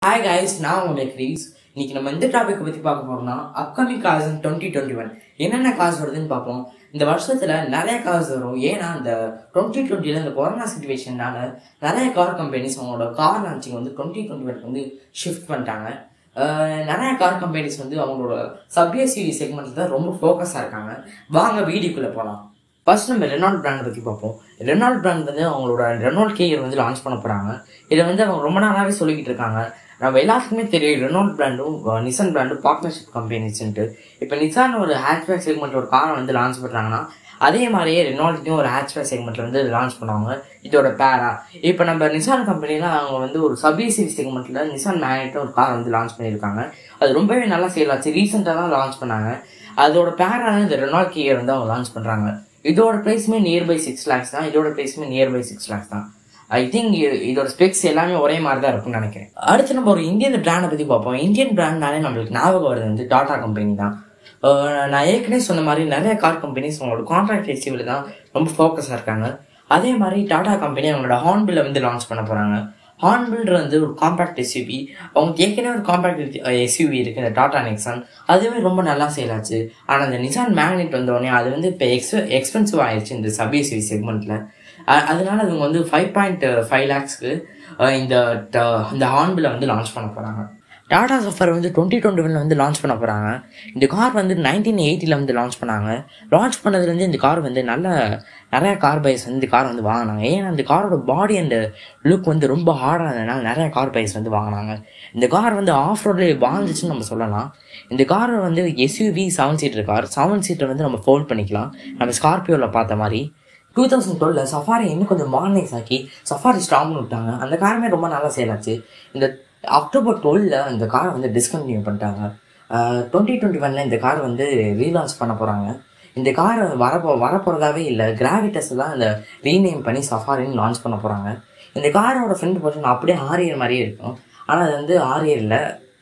hi guys நான் உங்க மெக்ரீஸ் இன்னைக்கு நம்ம எந்த டாபிக் பத்தி பார்க்க போறோம்னா upcoming cars twenty twenty one என்னென்ன கார்ஸ் வருதுன்னு பார்ப்போம் இந்த வருஷத்துல நிறைய கார்ஸ் வரும் ஏன்னா இந்த டுவெண்ட்டி டுவெண்ட்டில இந்த கொரோனா சுச்சுவேஷனால நிறைய கார் கம்பெனிஸ் அவங்களோட கார் லான்ச்சிங் வந்து டுவெண்ட்டி டுவெண்ட்டி ஒன் வந்து ஷிஃப்ட் பண்ணிட்டாங்க அஹ் நிறைய கார் கம்பெனிஸ் வந்து அவங்களோட சப்எஸ்யூவி செக்மெண்ட்ல தான் ரொம்ப ஃபோக்கஸாக இருக்காங்க வாங்க வீடியோக்குள்ளே போகலாம் ஃபர்ஸ்ட் நம்ம ரெனால்ட் பிராண்ட் பற்றி பார்ப்போம் ரெனால்ட் பிராண்ட் வந்து அவங்களோட ரெனால்ட் கேயர் வந்து லான்ச் பண்ண போகிறாங்க இதை வந்து அவங்க ரொம்ப நாளாகவே சொல்லிக்கிட்டு இருக்காங்க நம்ம எல்லாத்துக்குமே தெரியும் ரெனால்ட் பிராண்டும் நிசான் பிராண்டும் பார்ட்னர்ஷிப் கம்பெனிஸ்ன்ட்டு இப்போ நிசான் ஒரு ஹேட்ச்பேக் செக்மெண்ட் ஒரு காரை வந்து லான்ச் பண்ணுறாங்கன்னா அதே மாதிரியே ரெனால்ட்டையும் ஒரு ஹேட்ச்பேக் செக்மெண்ட்ல வந்து லான்ச் பண்ணுவாங்க இதோட பேரா இப்போ நம்ம நிசான் கம்பெனில அவங்க வந்து ஒரு சப்இசி செக்மெண்ட்ல நிசான் மேக்னெட்டும் ஒரு கார் வந்து லான்ச் பண்ணியிருக்காங்க அது ரொம்பவே நல்லா சேல் ஆச்சு ரீசெண்டாக தான் லான்ச் பண்ணாங்க அதோட பேரான இந்த ரெனால்ட் கியர் வந்து அவங்க லான்ச் பண்ணுறாங்க இதோட ப்ரைஸுமே நியர்பை சிக்ஸ் லேக்ஸ் தான் இதோட ப்ரைஸுமே நியர்பை சிக்ஸ் லேக்ஸ் தான் ஐ திங்க் இதோட ஸ்பெக்ஸ் எல்லாமே ஒரே மாதிரி தான் இருக்கும்னு நினைக்கிறேன் அடுத்து நம்ம ஒரு இந்தியன் பிராண்டை பற்றி பார்ப்போம் இந்தியன் பிராண்ட்னாலே நம்மளுக்கு ஞாபகம் வருது வந்து டாடா கம்பெனி தான் அஹ் நான் ஏற்கனவே சொன்ன மாதிரி நிறைய கார் கம்பெனிஸ் அவங்களோட கான்ட்ராக்ட் எஸ்யூவில் தான் ரொம்ப ஃபோக்கஸாக இருக்காங்க அதே மாதிரி டாடா கம்பெனி அவங்களோட ஹார்ன்பில்லை வந்து லான்ச் பண்ண போகிறாங்க ஹார்ன்பில்ற வந்து ஒரு காம்பேக்ட் எஸ்யூவி அவங்க ஏற்கனவே ஒரு காம்பேக்ட் எஸ்யூவி இருக்குது இந்த டாடா நெக்ஸான் அதுவே ரொம்ப நல்லா சேல் ஆச்சு ஆனால் இந்த நிசான் மேக்னெட் வந்தோடனே அது வந்து இப்போ எக்ஸ் எக்ஸ்பென்சிவ் ஆயிடுச்சு இந்த சப் எஸ்யூவி செக்மெண்ட்டில் அதனால இவங்க வந்து ஃபைவ் பாயிண்ட் ஃபைவ் லேக்ஸ்க்கு இந்த ட- இந்த ஹார்ன்பில்லை வந்து லான்ச் பண்ண போகிறாங்க டாடா சஃபர் வந்து டுவெண்ட்டி டுவெண்ட்டி ஒன்ல வந்து லான்ச் பண்ண போகிறாங்க இந்த கார் வந்து நைன்டீன் எயிட்டியில் வந்து லான்ச் பண்ணாங்க லான்ச் பண்ணதுலேருந்து இந்த கார் வந்து நல்ல நிறைய கார் பைஸ் வந்து இந்த கார் வந்து வாங்கினாங்க ஏன்னா இந்த காரோட பாடி அண்ட் லுக் வந்து ரொம்ப ஹார்டாக இருந்ததுனால நிறைய கார் பைஸ் வந்து வாங்கினாங்க இந்த கார் வந்து ஆஃப் ரோட்ல வாழ்ந்துச்சுன்னு நம்ம சொல்லலாம் இந்த கார் வந்து SUV seven seater car seven seater வந்து நம்ம ஃபோல்ட் பண்ணிக்கலாம் நம்ம ஸ்கார்பியோவில் பார்த்த மாதிரி டூ தௌசண்ட் டுவெல்ல சஃபாரி இன்னும் கொஞ்சம் மாடர்னைஸ் ஆக்கி சஃபாரி ஸ்டாம்னு விட்டாங்க அந்த காருமே ரொம்ப நல்லா சேல் ஆச்சு இந்த அக்டோபர் டுவெல்ல இந்த காரை வந்து டிஸ்கண்டினியூ பண்ணிட்டாங்க டுவெண்ட்டி டுவெண்ட்டி ஒன்ல இந்த கார் வந்து ரீலான்ச் பண்ண போகிறாங்க இந்த கார் வரப்போ வரப்போகிறதாவே இல்லை கிராவிட்டஸ் தான் இந்த ரீநேம் பண்ணி சஃபாரின்னு லான்ச் பண்ண போகிறாங்க இந்த காரோட ஃப்ரண்ட் போர்ஷன் அப்படியே ஆரியர் மாதிரியே இருக்கும் ஆனால் அது வந்து ஆரியர் இல்லை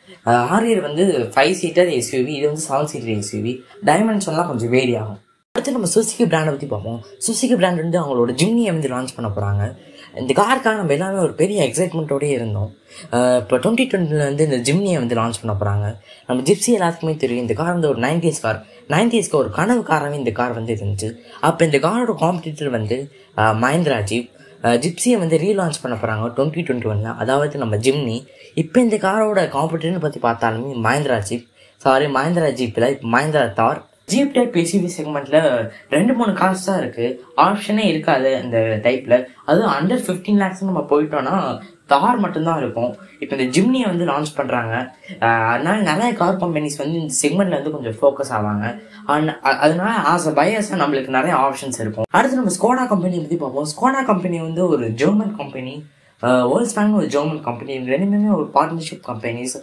ஆரியர் வந்து ஃபைவ் சீட்டர் எஸ்யூவி இது வந்து செவன் சீட்டர் எஸ்யூவி டைமென்ஷன்லாம் கொஞ்சம் வேரி ஆகும் அடுத்து நம்ம சுசுகி பிராண்டை பற்றி பார்ப்போம் சுசுகி பிராண்ட் வந்து அவங்களோட ஜிம்னியை வந்து லான்ச் பண்ண போகிறாங்க இந்த காருக்காக நம்ம எல்லாமே ஒரு பெரிய எக்ஸைட்மெண்ட்டோடயே இருந்தோம் அஹ் இப்போ டுவெண்ட்டி டுவெண்ட்டில் வந்து இந்த ஜிம்னியை வந்து லான்ச் பண்ண போகிறாங்க நம்ம ஜிப்சி எல்லாத்துக்குமே தெரியும் இந்த கார் வந்து ஒரு நைன்டிஸ் கார் நைன்டிஸ்க்கு ஒரு கனவு காராகவே இந்த கார் வந்து இருந்துச்சு அப்போ இந்த காரோட காம்படிட்டர் வந்து அஹ் மஹிந்திரா ஜீப் ஜிப்சியை வந்து ரீலான்ச் பண்ண போகிறாங்க டுவெண்ட்டி டுவெண்ட்டி ஒனில் அதாவது நம்ம ஜிம்னி இப்போ இந்த காரோட காம்படிட்டர்னு பற்றி பார்த்தாலுமே மஹிந்திரா ஜீப் சாரி மஹிந்திரா ஜீப்பில் இப்போ மஹிந்திரா தார் ஜீப் டைப் எஸ்யூவி செக்மெண்ட்ல ரெண்டு மூணு கார்ஸ் தான் இருக்கு ஆப்ஷனே இருக்காது இந்த டைப்ல அதுவும் அண்டர் ஃபிஃப்டீன் லேக்ஸ் நம்ம போயிட்டோம்னா கார் மட்டும்தான் இருக்கும் இப்போ இந்த ஜிம்னியை வந்து லான்ச் பண்றாங்க அஹ் அதனால நிறைய கார் கம்பெனிஸ் வந்து இந்த செக்மெண்ட்ல வந்து கொஞ்சம் ஃபோக்கஸ் ஆவாங்க அண்ட் அ- அதனால ஆஸ் அ பையர்ஸாக நம்மளுக்கு நிறைய ஆப்ஷன்ஸ் இருக்கும் அடுத்து நம்ம ஸ்கோடா கம்பெனி பற்றி பார்ப்போம் ஸ்கோடா கம்பெனி வந்து ஒரு ஜெர்மன் கம்பெனி வேர்ல்ட்ஸ்பேன் ஒரு ஜெர்மன் கம்பெனி ரெண்டுமே ஒரு பார்ட்னர்ஷிப் கம்பெனிஸ்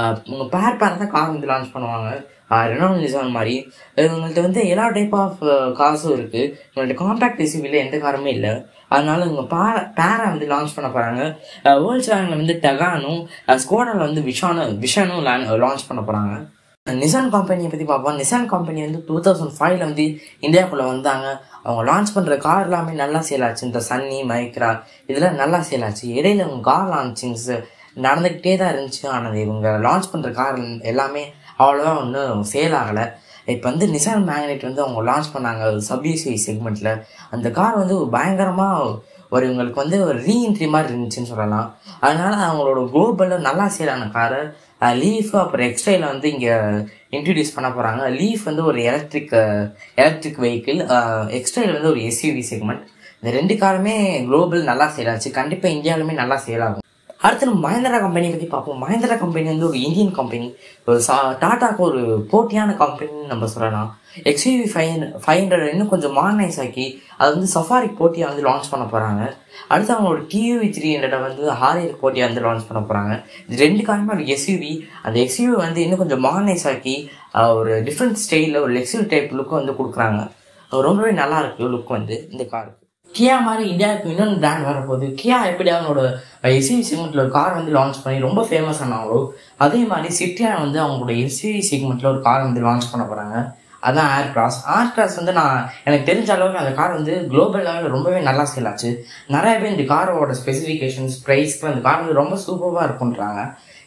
பேர் பேர் தான் கார் வந்து லான்ச் பண்ணுவாங்க ரெனால்ட் நிசான் மாதிரி இவங்கள்ட்ட வந்து எல்லா டைப் ஆஃப் காசும் இருக்குது இவங்கள்ட்ட காம்பேக்ட் எஸ்யூவியில் எந்த காருமே இல்லை அதனால இவங்க பேர பேரை வந்து லான்ச் பண்ண போகிறாங்க வேர்ல்ட்ஸ் வேனில் வந்து டகானும் ஸ்கோடாவில் வந்து விஷானு விஷானும் லான்ச் பண்ண போகிறாங்க நிசான் கம்பெனியை பற்றி பார்ப்போம் நிசான் கம்பெனி வந்து டூ தௌசண்ட் ஃபைவ்ல வந்து இந்தியாவுக்குள்ளே வந்தாங்க அவங்க லான்ச் பண்ணுற கார் எல்லாமே நல்லா சேல் ஆச்சு இந்த சன்னி மைக்ரா இதெல்லாம் நல்லா சேல் ஆச்சு இடையில அவங்க கார் லான்ச்சிங்ஸ் நடந்துக்கிட்டே தான் இருந்துச்சு ஆனால் இவங்க லான்ச் பண்ணுற கார் எல்லாமே அவ்வளோவா ஒன்றும் சேல் ஆகலை இப்போ வந்து நிசான் மேக்னெட் வந்து அவங்க லான்ச் பண்ணாங்க சப்யூசி செக்மெண்ட்டில் அந்த கார் வந்து பயங்கரமாக ஒரு இவங்களுக்கு வந்து ஒரு ரீஎன்ட்ரி மாதிரி இருந்துச்சுன்னு சொல்லலாம் அதனால அவங்களோட குளோபலில் நல்லா சேலான காரை லீஃப் அப்புறம் எக்ஸ்ட்ரைல வந்து இங்கே இன்ட்ரடியூஸ் பண்ண போகிறாங்க லீஃப் வந்து ஒரு எலக்ட்ரிக் எலக்ட்ரிக் வெஹிக்கிள் எக்ஸ்ட்ரைல வந்து ஒரு எஸ்யூவி செக்மெண்ட் இந்த ரெண்டு காருமே குளோபல் நல்லா சேல் ஆச்சு கண்டிப்பாக இந்தியாவிலுமே நல்லா சேல் ஆகும் அடுத்து நம்ம மஹேந்திரா கம்பெனி பற்றி பார்ப்போம் மஹேந்திரா கம்பெனி வந்து ஒரு இந்தியன் கம்பெனி ஒரு சா டாட்டாக்கு ஒரு போட்டியான கம்பெனின்னு நம்ம சொல்லலாம் எக்ஸ்யூவி ஃபைவ் ஃபைவ் ஹண்ட்ரட் இன்னும் கொஞ்சம் மாடர்னைஸ் ஆக்கி அது வந்து சஃபாரி போட்டியை வந்து லான்ச் பண்ண போகிறாங்க அடுத்து அவங்களோட டியூவி த்ரீ ஹண்ட்ரட் வந்து ஹாரியர் போட்டியை வந்து லான்ச் பண்ண போகிறாங்க இது ரெண்டு காரணமே ஒரு எஸ்யூவி அந்த எஸ்யூவி வந்து இன்னும் கொஞ்சம் மாடர்னைஸ் ஆக்கி அஹ், ஒரு டிஃப்ரெண்ட் ஸ்டைலில் ஒரு எக்ஸ்யூவி டைப் லுக் வந்து கொடுக்குறாங்க அது ரொம்பவே நல்லா இருக்கு லுக் வந்து இந்த காருக்கு கியா மாதிரி இந்தியாவுக்கு இன்னொன்று பிராண்ட் வரப்போகுது கியா எப்படி அவங்களோட எஸ்யூவி செக்மெண்ட்டில் ஒரு கார் வந்து லான்ச் பண்ணி ரொம்ப ஃபேமஸ் ஆனாங்களோ அதே மாதிரி சிட்டியா வந்து அவங்களோட எஸ்யூவி செக்மெண்ட்டில் ஒரு கார் வந்து லான்ச் பண்ண போகிறாங்க அதான் ஏர் கிராஸ் ஏர் கிராஸ் வந்து நான் எனக்கு தெரிஞ்ச அளவுக்கு அந்த கார் வந்து குளோபல் லெவலில் ரொம்பவே நல்லா சேல் ஆச்சு நிறைய பேர் இந்த காரோட ஸ்பெசிஃபிகேஷன்ஸ் ப்ரைஸ்க்கு அந்த கார் வந்து ரொம்ப சூப்பராக இருக்குன்றாங்க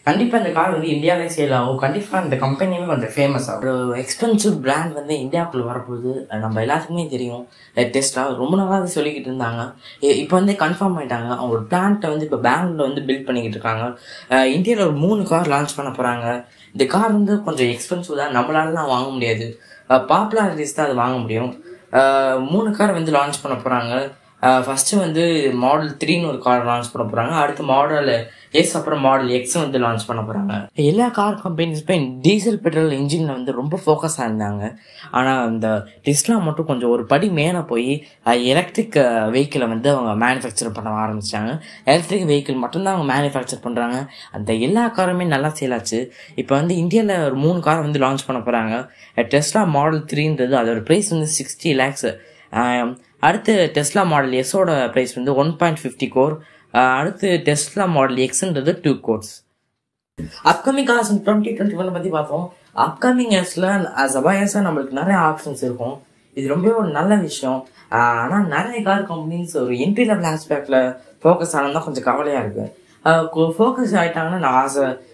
கண்டிப்பாக இந்த கார் வந்து இந்தியாவிலே சேல் ஆகும் கண்டிப்பாக இந்த கம்பெனியுமே கொஞ்சம் ஃபேமஸ் ஆகும் ஒரு எக்ஸ்பென்சிவ் பிராண்ட் வந்து இந்தியாவுக்குள்ள வரப்போகுது அது நம்ம எல்லாத்துக்குமே தெரியும் டெஸ்ட்லா ரொம்ப நாளாக சொல்லிக்கிட்டு இருந்தாங்க இ- இப்போ வந்து கன்ஃபார்ம் ஆயிட்டாங்க அவங்க ஒரு பிளான்ட்டை வந்து இப்போ பெங்களூர்ல வந்து பில்ட் பண்ணிக்கிட்டு இருக்காங்க இந்தியாவில் ஒரு மூணு கார் லான்ச் பண்ண போகிறாங்க இந்த கார் வந்து கொஞ்சம் எக்ஸ்பென்சிவ் தான் நம்மளாலலாம் வாங்க முடியாது பாப்புலாரிட்டிஸ் தான் அது வாங்க முடியும் அஹ் மூணு கார் வந்து லான்ச் பண்ண போகிறாங்க ஃபஸ்ட்டு வந்து மாடல் த்ரீன்னு ஒரு கார் லான்ச் பண்ண போகிறாங்க அடுத்து மாடல் எஸ் அப்புறம் மாடல் எக்ஸ் வந்து லான்ச் பண்ண போகிறாங்க எல்லா கார் கம்பெனிஸுமே டீசல் பெட்ரோல் இன்ஜினில் வந்து ரொம்ப ஃபோக்கஸாக இருந்தாங்க ஆனால் இந்த டெஸ்லா மட்டும் கொஞ்சம் ஒரு படி மேலே போய் எலக்ட்ரிக் வெஹிக்கிளை வந்து அவங்க மேனுஃபேக்சர் பண்ண ஆரம்பிச்சிட்டாங்க எலக்ட்ரிக் வெஹிக்கிள் மட்டும்தான் அவங்க மேனுஃபேக்சர் பண்ணுறாங்க அந்த எல்லா காருமே நல்லா சேல் ஆச்சு இப்போ வந்து இந்தியாவில் ஒரு மூணு கார் வந்து லான்ச் பண்ண போகிறாங்க டெஸ்லா மாடல் த்ரீன்றது அதோட ப்ரைஸ் வந்து சிக்ஸ்டி லேக்ஸ் அடுத்து டெஸ்லா மாடல் எஸ்ஸோட ப்ரைஸ் வந்து ஒன் பாயிண்ட் ஃபிஃப்டி கோர் அடுத்து டெஸ்லா மாடல் எக்ஸ்ன்றது two crores upcoming cars twenty twenty one பற்றி பார்த்தோம் அப்கமிங் இயர்ஸில் அஸ் அபாயஸாக நம்மளுக்கு நிறைய ஆப்ஷன்ஸ் இருக்கும் இது ரொம்பவே ஒரு நல்ல விஷயம் ஆனால் நிறைய கார் கம்பெனிஸ் ஒரு என்ட்ரி லெவல் ஆஸ்பெக்டில் ஃபோக்கஸ் ஆனால் தான் கொஞ்சம் கவலையாக இருக்குது ஃபோக்கஸ் ஆகிட்டாங்கன்னா நான் ஆஸ்